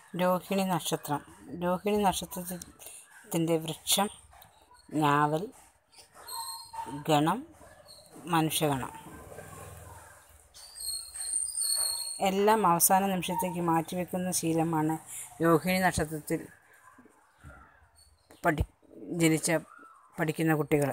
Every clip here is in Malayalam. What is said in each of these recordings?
രോഹിണി നക്ഷത്രം രോഹിണി നക്ഷത്രത്തിൻ്റെ വൃക്ഷം ഞാവൽ ഗണം മനുഷ്യഗണം എല്ലാം അവസാന നിമിഷത്തേക്ക് മാറ്റിവെക്കുന്ന ശീലമാണ് രോഹിണി നക്ഷത്രത്തിൽ പഠി ജനിച്ച പഠിക്കുന്ന കുട്ടികൾ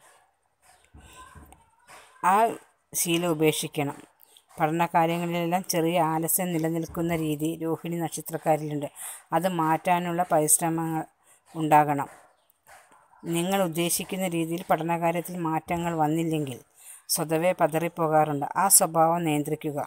ആ ശീലം ഉപേക്ഷിക്കണം പഠനകാര്യങ്ങളിലെല്ലാം ചെറിയ ആലസ്യം നിലനിൽക്കുന്ന രീതി രോഹിണി നക്ഷത്രക്കാരിലുണ്ട് അത് മാറ്റാനുള്ള പരിശ്രമങ്ങൾ ഉണ്ടാകണം നിങ്ങൾ ഉദ്ദേശിക്കുന്ന രീതിയിൽ പഠനകാര്യത്തിൽ മാറ്റങ്ങൾ വന്നില്ലെങ്കിൽ സ്വതവേ പതറിപ്പോകാറുണ്ട് ആ സ്വഭാവം നിയന്ത്രിക്കുക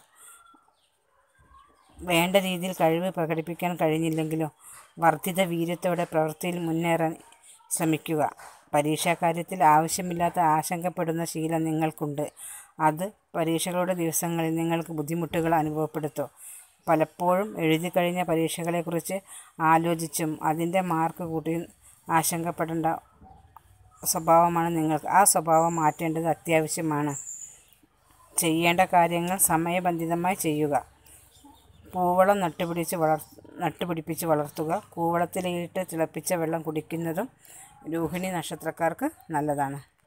വേണ്ട രീതിയിൽ കഴിവ് പ്രകടിപ്പിക്കാൻ കഴിഞ്ഞില്ലെങ്കിലോ വർദ്ധിത വീര്യത്തോടെ പ്രവൃത്തിയിൽ മുന്നേറാൻ ശ്രമിക്കുക പരീക്ഷാക്കാര്യത്തിൽ ആവശ്യമില്ലാത്ത ആശങ്കപ്പെടുന്ന ശീലം നിങ്ങൾക്കുണ്ട് അത് പരീക്ഷകളുടെ ദിവസങ്ങളിൽ നിങ്ങൾക്ക് ബുദ്ധിമുട്ടുകൾ അനുഭവപ്പെടുത്തും പലപ്പോഴും എഴുതി കഴിഞ്ഞ പരീക്ഷകളെക്കുറിച്ച് ആലോചിച്ചും അതിൻ്റെ മാർക്ക് കൂട്ടി ആശങ്കപ്പെടേണ്ട സ്വഭാവമാണ് നിങ്ങൾക്ക് ആ സ്വഭാവം മാറ്റേണ്ടത് അത്യാവശ്യമാണ് ചെയ്യേണ്ട കാര്യങ്ങൾ സമയബന്ധിതമായി ചെയ്യുക പൂവളം നട്ടുപിടിച്ച് വളർ നട്ടുപിടിപ്പിച്ച് വളർത്തുക കൂവളത്തിലിട്ട് തിളപ്പിച്ച വെള്ളം കുടിക്കുന്നതും രോഹിണി നക്ഷത്രക്കാർക്ക് നല്ലതാണ്